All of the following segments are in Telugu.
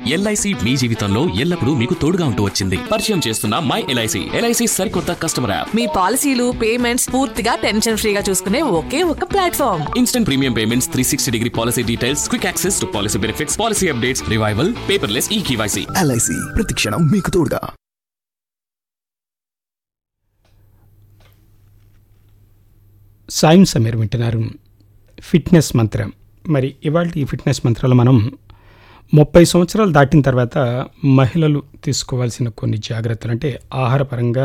ఎల్ఐసి మీ జీవితంలో ఎల్లప్పుడూ మీకు తోడుగా ఉంటూ వచ్చింది పరిచయం చేస్తున్న మై ఎల్ఐసి ఎల్ఐసి సరికొత్త కస్టమర్ యాప్ మీ పాలసీలు పేమెంట్స్ పూర్తిగా టెన్షన్ ఫ్రీగా చూసుకునే ఒకే ఒక platform instant premium payments three sixty degree policy details quick access to policy benefits policy updates revival paperless e KYC LIC ప్రతిక్షణం మీకు తోడుగా సాయం సమీర్ వింటున్నారు ఫిట్నెస్ మంత్రం మరి ఇవాళ ఈ ఫిట్నెస్ మంత్రాలు మనం ముప్పై సంవత్సరాలు దాటిన తర్వాత మహిళలు తీసుకోవాల్సిన కొన్ని జాగ్రత్తలు అంటే ఆహారపరంగా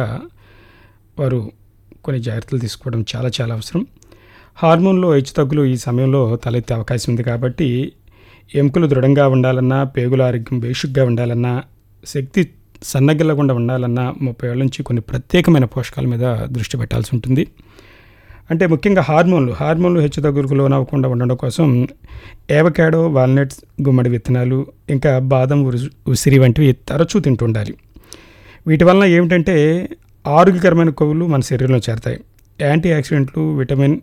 వారు కొన్ని జాగ్రత్తలు తీసుకోవడం చాలా చాలా అవసరం హార్మోన్లో హెచ్చుతగ్గులు ఈ సమయంలో తలెత్తే అవకాశం ఉంది కాబట్టి ఎముకలు దృఢంగా ఉండాలన్నా పేగుల ఆరోగ్యం బేషుగ్గా ఉండాలన్నా శక్తి సన్నగిల్లకుండా ఉండాలన్నా ముప్పై ఏళ్ళ నుంచి కొన్ని ప్రత్యేకమైన పోషకాల మీద దృష్టి పెట్టాల్సి ఉంటుంది అంటే ముఖ్యంగా హార్మోన్లు హార్మోన్లు హెచ్చుతగ్గులకు లోనవ్వకుండా ఉండడం కోసం ఏవకాడో వాల్నట్స్ గుమ్మడి విత్తనాలు ఇంకా బాదం ఉరు- ఉసిరి వంటివి తరచూ తింటుండాలి వీటి వలన ఏమిటంటే ఆరోగ్యకరమైన కొవ్వులు మన శరీరంలో చేరతాయి యాంటీ ఆక్సిడెంట్లు విటమిన్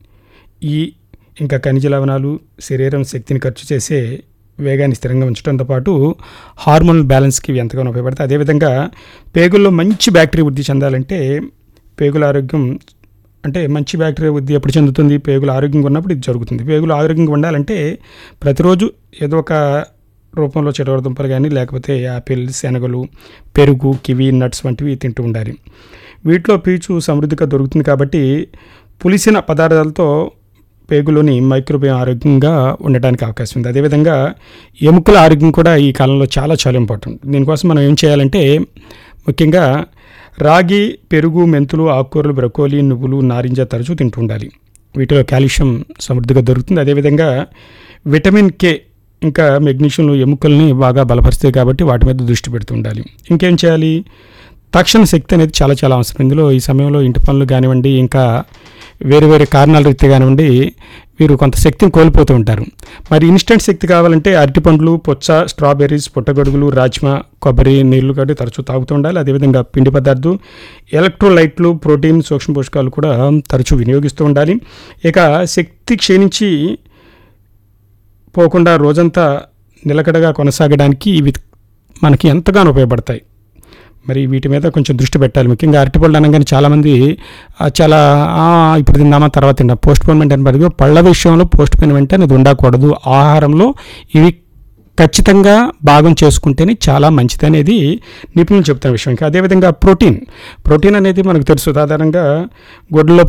ఈ ఇంకా ఖనిజ లవణాలు శరీరం శక్తిని ఖర్చు చేసే వేగాన్ని స్థిరంగా ఉంచడంతో పాటు హార్మోన్ బ్యాలెన్స్కి ఇవి ఎంతగానో ఉపయోగపడతాయి అదేవిధంగా పేగుల్లో మంచి బ్యాక్టీరియా వృద్ధి చెందాలంటే పేగుల ఆరోగ్యం అంటే మంచి బ్యాక్టీరియా వృద్ధి ఎప్పుడు చెందుతుంది పేగులు ఆరోగ్యంగా ఉన్నప్పుడు ఇది జరుగుతుంది పేగులు ఆరోగ్యంగా ఉండాలంటే ప్రతిరోజు ఏదో ఒక రూపంలో చెడవరదుంపలు కానీ లేకపోతే యాపిల్ శనగలు పెరుగు కివి నట్స్ వంటివి తింటూ ఉండాలి వీటిలో పీచు సమృద్ధిగా దొరుకుతుంది కాబట్టి పులిసిన పదార్థాలతో పేగులోని మైక్రోబియం ఆరోగ్యంగా ఉండడానికి అవకాశం ఉంది అదేవిధంగా ఎముకల ఆరోగ్యం కూడా ఈ కాలంలో చాలా చాలా ఇంపార్టెంట్ దీనికోసం మనం ఏం చేయాలంటే ముఖ్యంగా రాగి పెరుగు మెంతులు ఆకుకూరలు బ్రకోలీ నువ్వులు నారింజ తరచూ తింటూ ఉండాలి వీటిలో కాల్షియం సమృద్ధిగా దొరుకుతుంది అదేవిధంగా విటమిన్ కే ఇంకా మెగ్నీషియం ఎముకల్ని బాగా బలపరుస్తాయి కాబట్టి వాటి మీద దృష్టి పెడుతూ ఉండాలి ఇంకేం చేయాలి తక్షణ శక్తి అనేది చాలా చాలా అవసరం ఇందులో ఈ సమయంలో ఇంటి పనులు కానివ్వండి ఇంకా వేరే వేరే కారణాల రీత్యా కానివ్వండి వీరు కొంత శక్తిని కోల్పోతూ ఉంటారు మరి ఇన్స్టెంట్ శక్తి కావాలంటే అరటిపండ్లు పొచ్చ స్ట్రాబెర్రీస్ పుట్టగొడుగులు రాజ్మా కొబ్బరి నీళ్లు కాబట్టి తరచూ తాగుతూ ఉండాలి అదేవిధంగా పిండి పదార్థాలు ఎలక్ట్రోలైట్లు ప్రోటీన్ సూక్ష్మ పోషకాలు కూడా తరచూ వినియోగిస్తూ ఉండాలి ఇక శక్తి క్షీణించి పోకుండా రోజంతా నిలకడగా కొనసాగడానికి ఇవి మనకి ఎంతగానో ఉపయోగపడతాయి మరి వీటి మీద కొంచెం దృష్టి పెట్టాలి ముఖ్యంగా అరటిపళ్ళు అనగానే చాలామంది ఆ, చాలా "ఆ, ఇప్పుడు తిందామా తర్వాత తిందాం పోస్ట్ పోన్మెంట్ అని పడితే పళ్ళ విషయంలో పోస్ట్ పోన్మెంట్ అనేది ఉండకూడదు ఆహారంలో ఇవి ఖచ్చితంగా భాగం చేసుకుంటేనే చాలా మంచిది అనేది నిపుణులు చెప్తున్న విషయం ఇంకా అదేవిధంగా ప్రోటీన్ ప్రోటీన్ అనేది మనకు తెలుసు సాధారణంగా గొడ్లలో